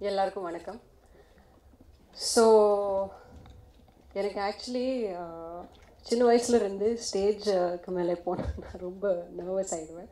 எல்லாருக்கும் வணக்கம் ஸோ எனக்கு ஆக்சுவலி சின்ன வயசுல இருந்து ஸ்டேஜ்க்கு மேலே போனால் நான் ரொம்ப நர்வஸ் ஆகிடுவேன்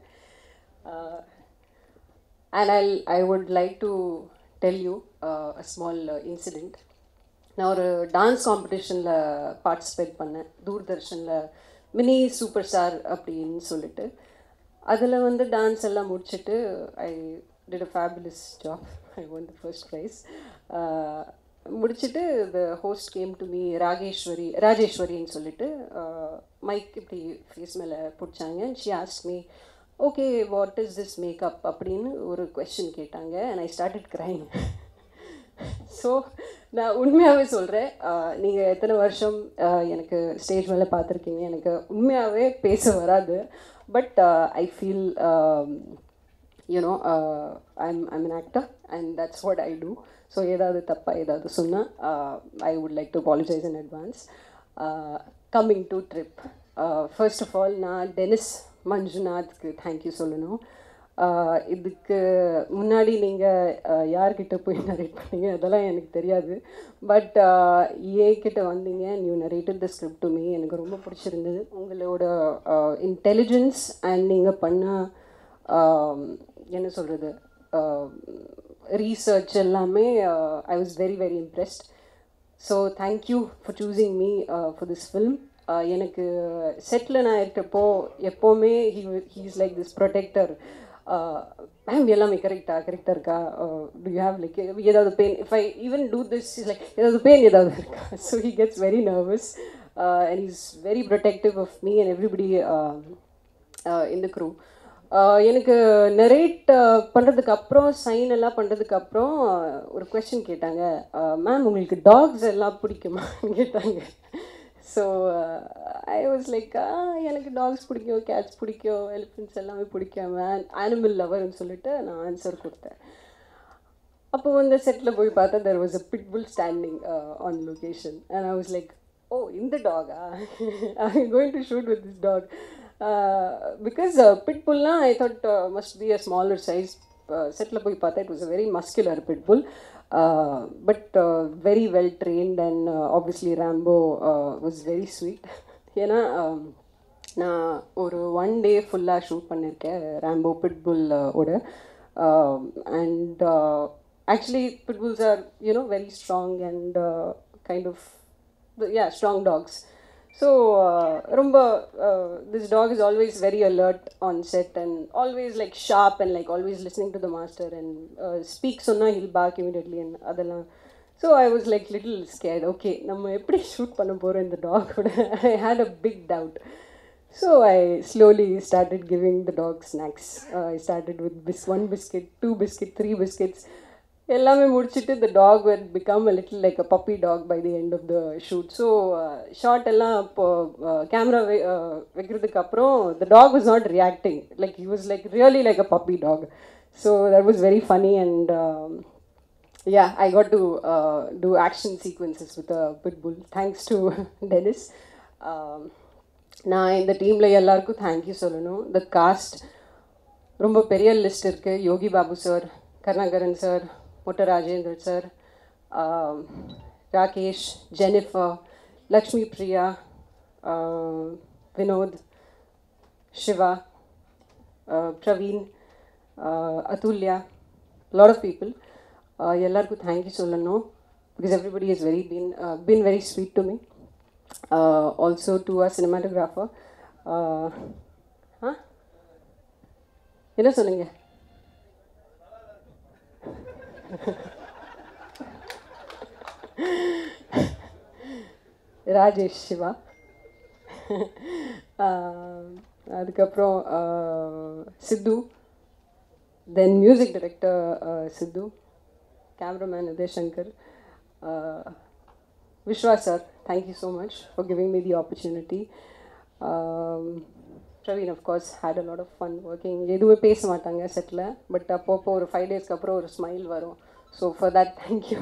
and I I would like to tell you a small incident நான் ஒரு டான்ஸ் காம்படிஷனில் பார்ட்டிசிபேட் பண்ணேன் தூர்தர்ஷனில் மினி சூப்பர் ஸ்டார் அப்படின்னு சொல்லிட்டு அதில் வந்து டான்ஸ் எல்லாம் முடிச்சுட்டு I did a fabulous job I won the first prize முடிச்சுட்டு the host came to me Rakeswari ராஜேஸ்வரின்னு சொல்லிட்டு மைக் இப்படி ஃபேஸ் மேலே பிடிச்சாங்க she asked me okay what is this makeup அப்படின்னு ஒரு கொஷின் கேட்டாங்க and I started crying so நான் உண்மையாகவே சொல்கிறேன் நீங்கள் எத்தனை வருஷம் எனக்கு ஸ்டேஜ் மேலே பார்த்துருக்கீங்க எனக்கு உண்மையாகவே பேச வராது but I feel you know I'm I'm an actor and that's what I do so ஏதாவது தப்பாக ஏதாவது சொன்னால் I would like to apologise in advance coming to trip first of all நான் டெனிஸ் மஞ்சுநாத்க்கு தேங்க்யூ சொல்லணும் இதுக்கு முன்னாடி நீங்கள் யார்கிட்ட போய் நரேட் பண்ணீங்க அதெல்லாம் எனக்கு தெரியாது பட் ஏன் கிட்ட வந்தீங்க you narrated the script to me எனக்கு ரொம்ப பிடிச்சிருந்தது உங்களோட இன்டெலிஜென்ஸ் அண்ட் நீங்கள் பண்ண என்ன சொல்கிறது ரீசர்ச் எல்லாமே I was very very impressed so thank you for choosing me for this film எனக்கு செட்டில் நான் இருக்கப்போ எப்போவுமே he he is like this protector ma'am எல்லாமே கரெக்டாக கரெக்டாக இருக்கா டு யூ ஹேவ் லைக் ஏதாவது pain if I even do this is like ஏதாவது பெயின் ஏதாவது இருக்கா so he gets very nervous and is very protective of me and everybody in the crew எனக்கு narrate பண்ணுறதுக்கு அப்புறம் சைன் எல்லாம் பண்ணுறதுக்கு அப்புறம் ஒரு கொஷின் கேட்டாங்க மேம் உங்களுக்கு டாக்ஸ் எல்லாம் பிடிக்குமான்னு கேட்டாங்க ஸோ ஐ வாஸ் லைக் எனக்கு டாக்ஸ் பிடிக்கும் கேட்ஸ் பிடிக்கும் எலிஃபென்ட்ஸ் எல்லாமே பிடிக்கும் ஆனிமல் லவர்னு சொல்லிட்டு நான் ஆன்சர் கொடுத்தேன் அப்போ வந்து செட்டில் போய் பார்த்தா there was a pitbull standing on location and I was like oh இந்த டாகா I going to shoot with this dog because பிட்புல்லாம் I thought must be a smaller size செட்டில் போய் பார்த்தா it was a very muscular pitbull but very well trained and obviously Rambo was very sweet ஏன்னா நான் ஒரு one day ஃபுல்லாக shoot பண்ணியிருக்கேன் Rambo pitbull ஓட and actually pitbulls are you know very strong and kind of yeah strong dogs so ரொம்ப this dog is always very alert on set and always like sharp and like always listening to the master and speak சொன்னால் heel back immediately and அதெல்லாம் so I was like little scared okay நம்ம எப்படி shoot பண்ண போகிறோம் இந்த டாகோட I had a big doubt so I slowly started giving the dog snacks I started with bis one biscuit two biscuit three biscuits எல்லாமே முடிச்சுட்டு the dog would become a little like a puppy dog by the end of the shoot so shot எல்லாம் இப்போது camera வைக்கிறதுக்கு அப்புறம் the dog was not reacting like he was like really like a puppy dog so that was very funny and yeah I got to do action sequences with a pit bull thanks to Denis நான் இந்த டீமில் எல்லாருக்கும் thank you சொல்லணும் த cost ரொம்ப பெரிய list இருக்குது Yogi Babu sir Karunakaran sir Motta Rajendar sir Rakesh Jennifer Lakshmi Priya Vinod Siva Praveen Athulya lot of people எல்லாருக்கும் thank you சொல்லணும் because everybody is very been been very sweet to me also to a cinematographer ah என்ன சொன்னீங்க ராஜேஷ் சிவா அதுக்கப்புறம் Sidhu then music director Sidhu cameraman Udayasankar Viswa sir thank you so much for giving me the opportunity Praveen of course had a lot of fun working எதுவுமே பேச மாட்டாங்க settle but அப்பப்போ ஒரு five டேஸ்க்கு அப்புறம் ஒரு ஸ்மைல் வரும் so for that thank you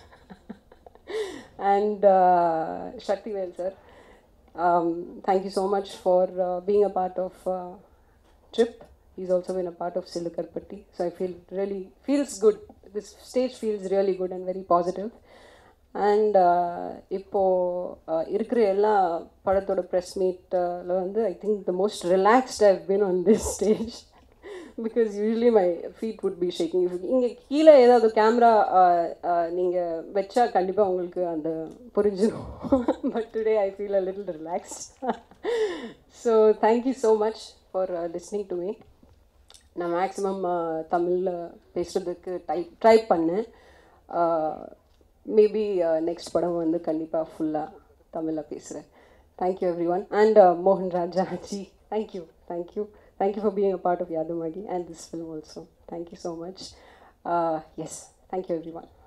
and Sakthivel sir thank you so much for being a part of trip He's also been a part of Silukarpatti. So I feel really feels good this stage feels really good and very positive and இப்போது இருக்கிற எல்லா படத்தோட press மீட்டில் வந்து I think the most relaxed I've been on this stage because usually my feet would be shaking இங்கே கீழே ஏதாவது camera நீங்கள் வச்சா கண்டிப்பாக உங்களுக்கு அந்த புரிஞ்சிடும் but today I feel a little relaxed so thank you so much for listening to me நான் மேக்ஸிமம் தமிழில் பேசுகிறதுக்கு ட்ரை ட்ரை பண்ணேன் மேபி நெக்ஸ்ட் படம் வந்து கண்டிப்பாக ஃபுல்லாக தமிழில் பேசுகிறேன் தேங்க்யூ எவ்ரி ஒன் அண்ட் மோகன் Raja ji thank you thank you thank you for being a part of Yaadhumaagi and this film also thank you so much yes thank you every one